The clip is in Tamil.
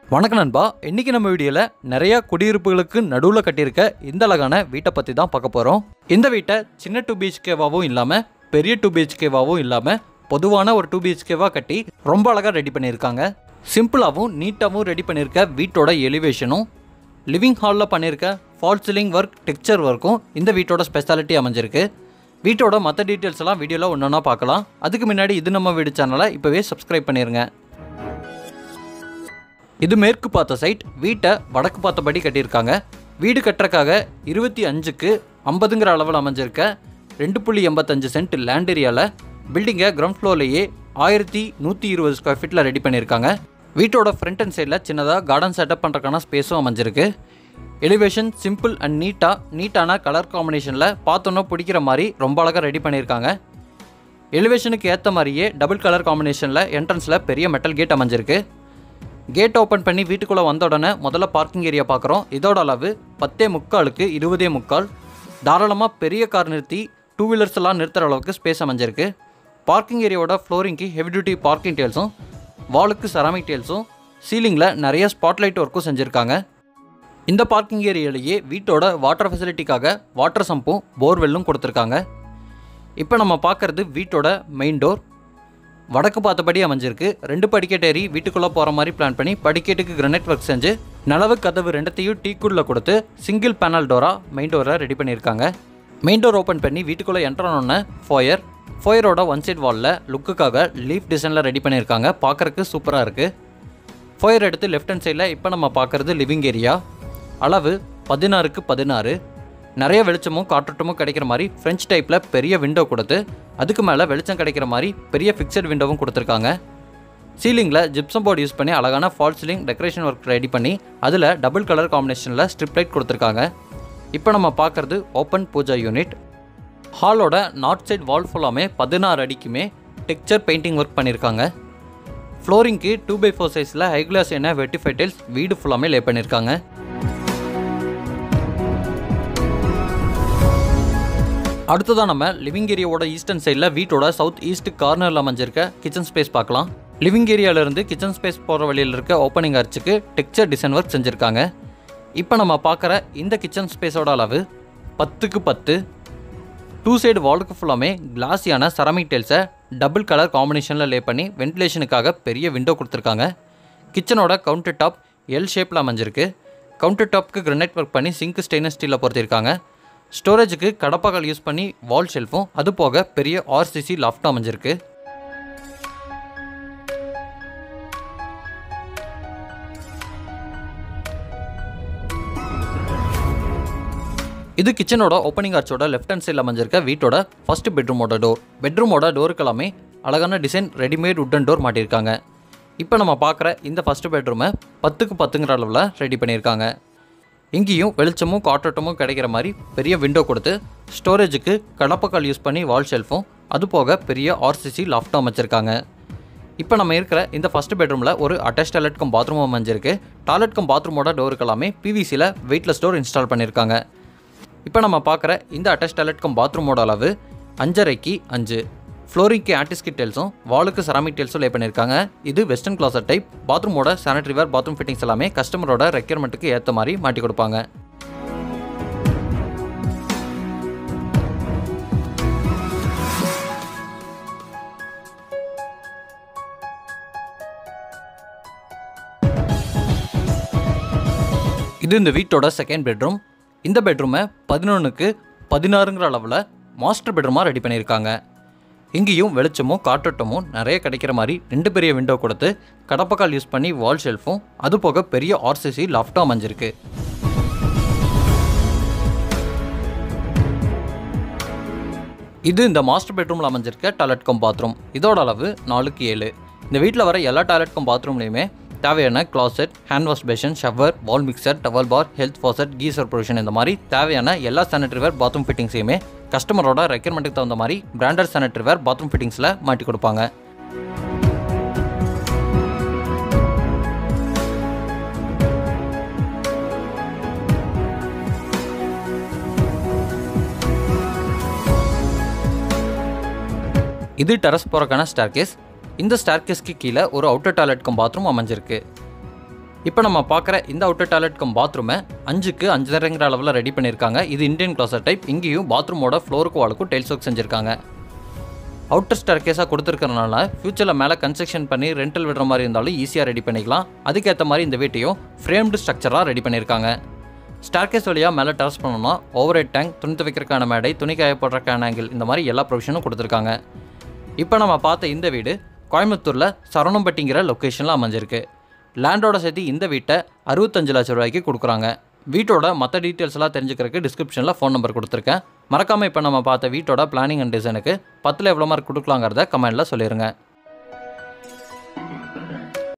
வணக்கம் நண்பா இன்னைக்கு நம்ம வீடியோவில் நிறைய குடியிருப்புகளுக்கு நடுவில் கட்டியிருக்க இந்த அழகான வீட்டை பற்றி தான் பார்க்க போகிறோம் இந்த வீட்டை சின்ன டூ பிஹெச்கேவாகவும் இல்லாமல் பெரிய டூ பிஹெச்கேவாகவும் இல்லாமல் பொதுவான ஒரு டூ பிஹெச்கேவாக கட்டி ரொம்ப அழகாக ரெடி பண்ணியிருக்காங்க சிம்பிளாகவும் நீட்டாகவும் ரெடி பண்ணியிருக்க வீட்டோட எலிவேஷனும் லிவிங் ஹாலில் பண்ணியிருக்க ஃபால் சீலிங் ஒர்க் டெக்ஸ்சர் ஒர்க்கும் இந்த வீட்டோட ஸ்பெஷாலிட்டி அமைஞ்சிருக்கு வீட்டோட மற்ற டீட்டெயில்ஸ் எல்லாம் வீடியோவில் ஒன்று ஒன்றா பார்க்கலாம் அதுக்கு முன்னாடி இது நம்ம வீடு சேனலை இப்போவே சப்ஸ்கிரைப் பண்ணிடுங்க இது மேற்கு பார்த்த சைட் வீட்டை வடக்கு பார்த்தபடி கட்டியிருக்காங்க வீடு கட்டுறக்காக இருபத்தி அஞ்சுக்கு ஐம்பதுங்கிற அளவில் அமைஞ்சிருக்க ரெண்டு புள்ளி எண்பத்தஞ்சு சென்ட் லேண்ட் ஏரியாவில் பில்டிங்கை கிரவுண்ட் ஃப்ளோர்லேயே ஆயிரத்தி நூற்றி இருபது ஸ்கொயர் ஃபீட்டில் ரெடி பண்ணியிருக்காங்க வீட்டோட ஃப்ரண்ட் அண்ட் சைடில் சின்னதாக கார்டன் செட்டப் பண்ணுறக்கான ஸ்பேஸும் அமைஞ்சிருக்கு எலிவேஷன் சிம்பிள் அண்ட் நீட்டாக நீட்டான கலர் காம்பினேஷனில் பார்த்தோன்னா பிடிக்கிற மாதிரி ரொம்ப அழகாக ரெடி பண்ணியிருக்காங்க எலிவேஷனுக்கு ஏற்ற மாதிரியே டபுள் கலர் காம்பினேஷனில் என்ட்ரன்ஸில் பெரிய மெட்டல் கேட் அமைஞ்சிருக்கு கேட் ஓப்பன் பண்ணி வீட்டுக்குள்ளே வந்த உடனே முதல்ல பார்க்கிங் ஏரியா பார்க்குறோம் இதோட அளவு பத்தே முக்காலுக்கு இருபதே முக்கால் தாராளமாக பெரிய கார் நிறுத்தி டூ வீலர்ஸ் எல்லாம் நிறுத்துற அளவுக்கு ஸ்பேஸ் அமைஞ்சிருக்கு பார்க்கிங் ஏரியாவோட ஃப்ளோரிங்க்கு ஹெவி டியூட்டி பார்க்கிங் டேல்ஸும் வாலுக்கு செராமிக் டேல்ஸும் சீலிங்கில் நிறைய ஸ்பாட்லைட் ஒர்க்கும் செஞ்சுருக்காங்க இந்த பார்க்கிங் ஏரியாலேயே வீட்டோட வாட்டர் ஃபெசிலிட்டிக்காக வாட்டர் சம்பும் போர்வெல்லும் கொடுத்துருக்காங்க இப்போ நம்ம பார்க்குறது வீட்டோட மெயின் டோர் வடக்கு பார்த்தபடி அமைஞ்சிருக்கு ரெண்டு படிக்கட்டு ஏறி வீட்டுக்குள்ளே போகிற மாதிரி பிளான் பண்ணி படிக்கட்டுக்கு கிரனைட் ஒர்க் செஞ்சு நிலவு கதவு ரெண்டத்தையும் டீக்குள்ள கொடுத்து சிங்கிள் பேனல் டோராக மெயின் டோரை ரெடி பண்ணியிருக்காங்க மெயின் டோர் ஓப்பன் பண்ணி வீட்டுக்குள்ளே என்ட்ரானோடனே ஃபோயர் ஃபோயரோட ஒன் சைட் வாலில் லுக்குக்காக லீஃப் டிசைனில் ரெடி பண்ணியிருக்காங்க பார்க்குறக்கு சூப்பராக இருக்குது ஃபோயர் எடுத்து லெஃப்ட் ஹேண்ட் சைடில் இப்போ நம்ம பார்க்குறது லிவிங் ஏரியா அளவு பதினாறுக்கு பதினாறு நிறைய வெளிச்சமும் காற்றோட்டமும் கிடைக்கிற மாதிரி ஃப்ரெஞ்ச் டைப்பில் பெரிய விண்டோ கொடுத்து அதுக்கு மேலே வெளிச்சம் கிடைக்கிற மாதிரி பெரிய ஃபிக்ஸட் விண்டோவும் கொடுத்துருக்காங்க சீலிங்கில் ஜிப்சம் போர்டு யூஸ் பண்ணி அழகான fall ceiling decoration work ready பண்ணி அதில் டபுள் கலர் காம்பினேஷனில் ஸ்ட்ரிப் லைட் கொடுத்துருக்காங்க இப்போ நம்ம பார்க்குறது ஓப்பன் பூஜா யூனிட் ஹாலோட நார்த் சைட் வால் ஃபுல்லாமே பதினாறு அடிக்குமே டெக்ஸ்சர் பெயிண்டிங் ஒர்க் பண்ணியிருக்காங்க ஃப்ளோரிங்க்கு டூ பை ஃபோர் சைஸில் ஹை கிளாஸ் என்ன வெட்டிஃபை டைல்ஸ் வீடு ஃபுல்லாமே லே பண்ணியிருக்காங்க அடுத்ததான் நம்ம லிவிங் ஏரியாவோட ஈஸ்டர்ன் சைடில் வீட்டோட சவுத் ஈஸ்ட் கார்னரில் அமைஞ்சிருக்க கிச்சன் ஸ்பேஸ் பார்க்கலாம் லிவிங் ஏரியாவிலேருந்து கிச்சன் ஸ்பேஸ் போகிற வழியில் இருக்க ஓப்பனிங் அர்ச்சுக்கு டெக்ஸ்சர் டிசைன் ஒர்க் செஞ்சுருக்காங்க இப்போ நம்ம பார்க்குற இந்த கிச்சன் ஸ்பேஸோட அளவு பத்துக்கு பத்து டூ சைடு வாலுக்கு ஃபுல்லாமே கிளாஸியான செராமிக் டைல்ஸை டபுள் கலர் காம்பினேஷனில் லே பண்ணி வென்டிலேஷனுக்காக பெரிய விண்டோ கொடுத்துருக்காங்க கிச்சனோட கவுண்டர் டாப் எல் ஷேப்பில் அமைஞ்சிருக்கு கவுண்டர் டாப்க்கு கிரனைட் ஒர்க் பண்ணி சிங்க் ஸ்டெயின்லெஸ் ஸ்டீலில் பொறுத்திருக்காங்க ஸ்டோரேஜுக்கு கடப்பாக்கள் யூஸ் பண்ணி வால் ஷெல்ஃபும் அது போக பெரிய ஆர்சிசி லாஃப்ட்டும் அமைஞ்சிருக்கு இது கிச்சனோட ஓப்பனிங் ஆர்ச்சோட லெஃப்ட் ஹேண்ட் சைடில் அமைஞ்சிருக்க வீட்டோட ஃபர்ஸ்ட் பெட்ரூமோட டோர் பெட்ரூமோட டோருக்கு எல்லாமே அழகான டிசைன் ரெடிமேட் உட்டன் டோர் மாட்டியிருக்காங்க இப்போ நம்ம பார்க்குற இந்த ஃபஸ்ட்டு பெட்ரூமை பத்துக்கு பத்துங்கிற அளவில் ரெடி பண்ணியிருக்காங்க இங்கேயும் வெளிச்சமும் காற்றோட்டமும் கிடைக்கிற மாதிரி பெரிய விண்டோ கொடுத்து ஸ்டோரேஜுக்கு கடப்பக்கால் யூஸ் பண்ணி வால் ஷெல்ஃபும் அது போக பெரிய ஆர்சிசி லாஃப்ட்டும் அமைச்சிருக்காங்க இப்போ நம்ம இருக்கிற இந்த ஃபஸ்ட் பெட்ரூமில் ஒரு அட்டாச் டாய்லெட் கம் பாத்ரூம் அமைஞ்சிருக்கு டாய்லெட் கம் பாத்ரூமோட டோருக்கு எல்லாமே பிவிசியில் வெயிட்லெஸ் டோர் இன்ஸ்டால் பண்ணியிருக்காங்க இப்போ நம்ம பார்க்குற இந்த அட்டாச் டாய்லெட் கம் பாத்ரூமோட அளவு அஞ்சரைக்கு அஞ்சு ஃப்ளோரிங்க்கு ஆன்டிஸ்கி டெல்ஸும் வாலுக்கு செராமிக் டெல்ஸும் லே பண்ணியிருக்காங்க இது வெஸ்டர்ன் கிளாசர் டைப் பாத்ரூமோட சானிட்டரி வேர் பாத்ரூம் ஃபிட்டிங்ஸ் எல்லாமே கஸ்டமரோட ரெக்யர்மெண்ட்டுக்கு ஏற்ற மாதிரி மாட்டி கொடுப்பாங்க இது இந்த வீட்டோட செகண்ட் பெட்ரூம் இந்த பெட்ரூமை பதினொன்றுக்கு பதினாறுங்கிற அளவில் மாஸ்டர் பெட்ரூமாக ரெடி பண்ணியிருக்காங்க இங்கேயும் வெளிச்சமும் காற்றோட்டமும் நிறைய கிடைக்கிற மாதிரி ரெண்டு பெரிய விண்டோ கொடுத்து கடப்பக்கால் யூஸ் பண்ணி வால் ஷெல்ஃபும் அது போக பெரிய ஆர்சிசி லாஃப்ட்டும் அமைஞ்சிருக்கு இது இந்த மாஸ்டர் பெட்ரூமில் அமைஞ்சிருக்க டாய்லெட் கம் பாத்ரூம் இதோட அளவு நாலுக்கு ஏழு இந்த வீட்டில் வர எல்லா டாய்லெட் கம் பாத்ரூம்லையுமே தேவையான closet hand wash basin shower wall mixer towel bar health faucet geyser provision இந்த மாதிரி தேவையான எல்லா சானிட்டரி வேர் பாத்ரூம் ஃபிட்டிங்ஸையுமே கஸ்டமரோட ரெக்யர்மெண்ட்டுக்கு தகுந்த மாதிரி பிராண்டட் சானிட்டரி வேர் பாத்ரூம் ஃபிட்டிங்ஸில் மாட்டி கொடுப்பாங்க இது டெரஸ் போகிறக்கான ஸ்டார்கேஸ் இந்த ஸ்டார்கேஸ்க்கு கீழே ஒரு அவுட்டர் டாய்லெட் கம் பாத்ரூம் அமைஞ்சிருக்கு இப்போ நம்ம பார்க்குற இந்த அவுட்டர் டாய்லெட் கம் பாத்ரூமை அஞ்சுக்கு அஞ்சரைங்கிற அளவில் ரெடி பண்ணியிருக்காங்க இது இந்தியன் க்ளாசர் டைப் இங்கேயும் பாத்ரூமோட ஃப்ளோருக்கு வாலுக்கும் டைல்ஸ் ஒர்க் செஞ்சுருக்காங்க அவுட்டர் ஸ்டார் கேஸாக கொடுத்துருக்கறனால ஃப்யூச்சரில் மேலே கன்ஸ்ட்ரக்ஷன் பண்ணி ரெண்டல் விடுற மாதிரி இருந்தாலும் ஈஸியாக ரெடி பண்ணிக்கலாம் அதுக்கேற்ற மாதிரி இந்த வீட்டையும் ஃப்ரேம்டு ஸ்ட்ரக்சராக ரெடி பண்ணியிருக்காங்க ஸ்டார்கேஸ் வழியாக மேலே டர்ஸ் பண்ணணும்னா ஓவர் ஹெட் டேங்க் துணி துவைக்கிறக்கான மேடை துணி காய போடுறக்கான ஆங்கிள் இந்த மாதிரி எல்லா ப்ரொவிஷனும் கொடுத்துருக்காங்க இப்போ நம்ம பார்த்த இந்த வீடு கோயம்புத்தூரில் சரவணம்பட்டிங்கிற லொக்கேஷனில் அமைஞ்சிருக்கு லேண்டோட சேர்த்து இந்த வீட்டை அறுபத்தஞ்சு லட்ச ரூபாய்க்கு கொடுக்குறாங்க வீட்டோட மற்ற டீட்டெயில்ஸ் எல்லாம் தெரிஞ்சுக்கிறதுக்கு டிஸ்கிரிப்ஷனில் ஃபோன் நம்பர் கொடுத்துருக்கேன் மறக்காமல் இப்போ நம்ம பார்த்த வீட்டோட பிளானிங் அண்ட் டிசைனுக்கு பத்தில் எவ்வளோ மார்க் கொடுக்கலாங்கிறத கமெண்ட்டில் சொல்லிடுங்க